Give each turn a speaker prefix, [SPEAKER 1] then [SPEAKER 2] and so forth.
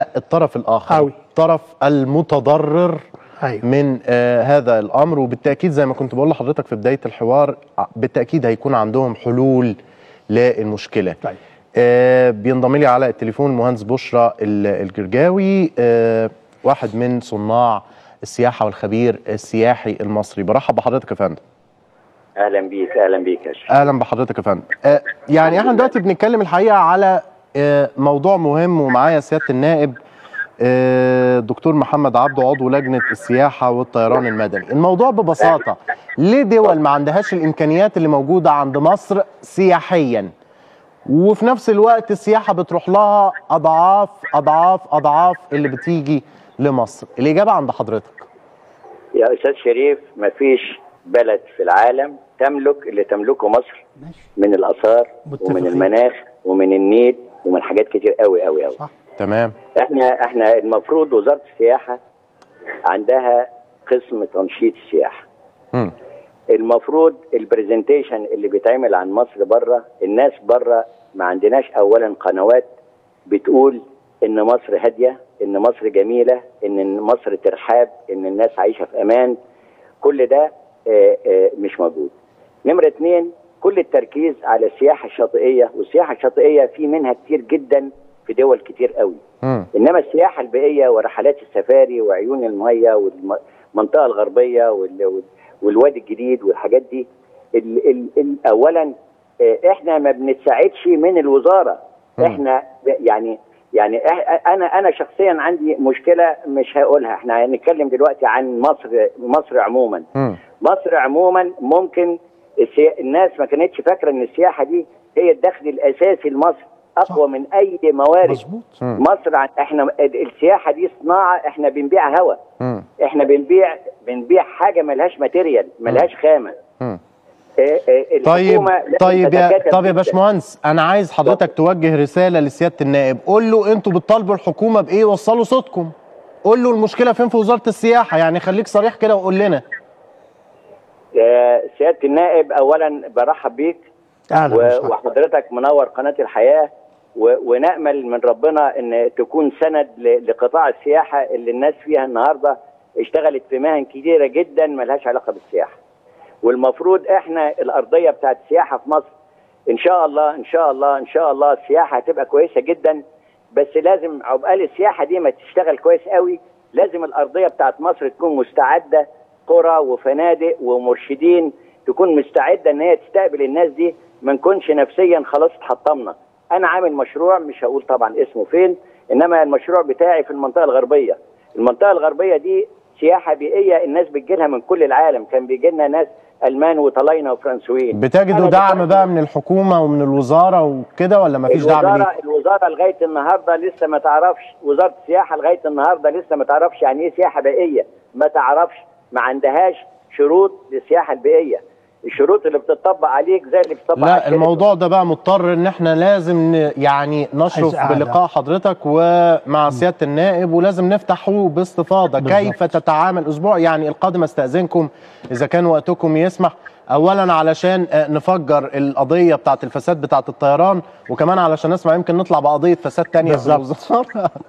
[SPEAKER 1] الطرف الاخر
[SPEAKER 2] أوي.
[SPEAKER 1] الطرف المتضرر
[SPEAKER 2] أيوة.
[SPEAKER 1] من آه هذا الامر وبالتاكيد زي ما كنت بقول لحضرتك في بدايه الحوار ع- بالتاكيد هيكون عندهم حلول للمشكله
[SPEAKER 2] طيب.
[SPEAKER 1] آه بينضم لي على التليفون المهندس بشرى ال- الجرجاوي آه واحد من صناع السياحه والخبير السياحي المصري برحب بحضرتك يا فندم
[SPEAKER 3] اهلا بيك اهلا بيك يا شيخ
[SPEAKER 1] اهلا بحضرتك يا فندم آه، يعني احنا دلوقتي بنتكلم الحقيقه على آه، موضوع مهم ومعايا سياده النائب آه، دكتور محمد عبده عضو لجنه السياحه والطيران المدني الموضوع ببساطه ليه دول ما عندهاش الامكانيات اللي موجوده عند مصر سياحيا وفي نفس الوقت السياحه بتروح لها اضعاف اضعاف اضعاف اللي بتيجي لمصر الاجابه عند حضرتك
[SPEAKER 3] يا استاذ شريف مفيش بلد في العالم تملك اللي تملكه مصر من الاثار ومن
[SPEAKER 2] متفقين.
[SPEAKER 3] المناخ ومن النيل ومن حاجات كتير قوي قوي قوي
[SPEAKER 2] صح.
[SPEAKER 1] تمام
[SPEAKER 3] احنا احنا المفروض وزاره السياحه عندها قسم تنشيط السياحه
[SPEAKER 1] مم.
[SPEAKER 3] المفروض البرزنتيشن اللي بيتعمل عن مصر بره الناس بره ما عندناش اولا قنوات بتقول ان مصر هاديه ان مصر جميله ان مصر ترحاب ان الناس عايشه في امان كل ده آه، آه، مش موجود نمرة اتنين كل التركيز على السياحة الشاطئية والسياحة الشاطئية في منها كتير جدا في دول كتير قوي
[SPEAKER 1] مم.
[SPEAKER 3] انما السياحه البيئيه ورحلات السفاري وعيون الميه والمنطقه الغربيه وال- وال- والوادي الجديد والحاجات دي ال ال ال اولا آه، احنا ما بنتساعدش من الوزاره
[SPEAKER 1] مم.
[SPEAKER 3] احنا ب- يعني يعني إح- انا انا شخصيا عندي مشكله مش هقولها احنا هنتكلم دلوقتي عن مصر مصر عموما
[SPEAKER 1] مم.
[SPEAKER 3] مصر عموما ممكن السي... الناس ما كانتش فاكره ان السياحه دي هي الدخل الاساسي لمصر اقوى من اي موارد
[SPEAKER 2] مظبوط
[SPEAKER 1] مم.
[SPEAKER 3] مصر عن- احنا ال- السياحه دي صناعه احنا بنبيع هوا
[SPEAKER 1] مم.
[SPEAKER 3] احنا بنبيع بنبيع حاجه ملهاش ماتيريال ملهاش خامه
[SPEAKER 1] مم.
[SPEAKER 3] آه، آه،
[SPEAKER 1] طيب
[SPEAKER 3] الحكومة لازم
[SPEAKER 1] طيب يا
[SPEAKER 3] تتكاتف
[SPEAKER 1] طب يا
[SPEAKER 3] جداً.
[SPEAKER 1] باشمهندس انا عايز حضرتك توجه رساله لسياده النائب قول له انتوا بتطالبوا الحكومه بايه وصلوا صوتكم قول له المشكله فين في وزاره السياحه يعني خليك صريح كده وقول لنا
[SPEAKER 3] آه، سياده النائب اولا برحب بيك
[SPEAKER 2] اهلا
[SPEAKER 3] و-
[SPEAKER 2] وسهلا.
[SPEAKER 3] وحضرتك منور قناه الحياه و- ونامل من ربنا ان تكون سند ل- لقطاع السياحه اللي الناس فيها النهارده اشتغلت في مهن كتيره جدا ملهاش علاقه بالسياحه والمفروض احنا الارضيه بتاعت السياحه في مصر ان شاء الله ان شاء الله ان شاء الله السياحه هتبقى كويسه جدا بس لازم عقبال السياحه دي ما تشتغل كويس قوي لازم الارضيه بتاعت مصر تكون مستعده قرى وفنادق ومرشدين تكون مستعده ان هي تستقبل الناس دي ما نكونش نفسيا خلاص اتحطمنا انا عامل مشروع مش هقول طبعا اسمه فين انما المشروع بتاعي في المنطقه الغربيه المنطقه الغربيه دي سياحه بيئيه الناس بتجي لها من كل العالم كان بيجي لنا ناس المان وطلاينه وفرنسويين
[SPEAKER 1] بتجدوا
[SPEAKER 3] أنا
[SPEAKER 1] دعم
[SPEAKER 3] دلوقتي
[SPEAKER 1] بقى من الحكومه ومن الوزاره وكده ولا مفيش دعم
[SPEAKER 3] الوزاره
[SPEAKER 1] ليه
[SPEAKER 3] الوزاره لغايه النهارده لسه ما تعرفش وزاره السياحه لغايه النهارده لسه ما تعرفش يعني ايه سياحه بيئيه ما تعرفش ما عندهاش شروط للسياحه البيئيه الشروط اللي بتطبق عليك زي اللي بتطبق على
[SPEAKER 1] لا
[SPEAKER 3] الشركة.
[SPEAKER 1] الموضوع ده بقى مضطر ان احنا لازم ن- يعني نشرف
[SPEAKER 2] عايز قعدة.
[SPEAKER 1] بلقاء حضرتك ومع سياده النائب ولازم نفتحه باستفاضه
[SPEAKER 2] بالظبط.
[SPEAKER 1] كيف تتعامل اسبوع يعني القادم استاذنكم اذا كان وقتكم يسمح اولا علشان آه، نفجر القضيه بتاعه الفساد بتاعه الطيران وكمان علشان نسمع يمكن نطلع بقضيه فساد تانية في
[SPEAKER 2] بالظبط.
[SPEAKER 1] الوزاره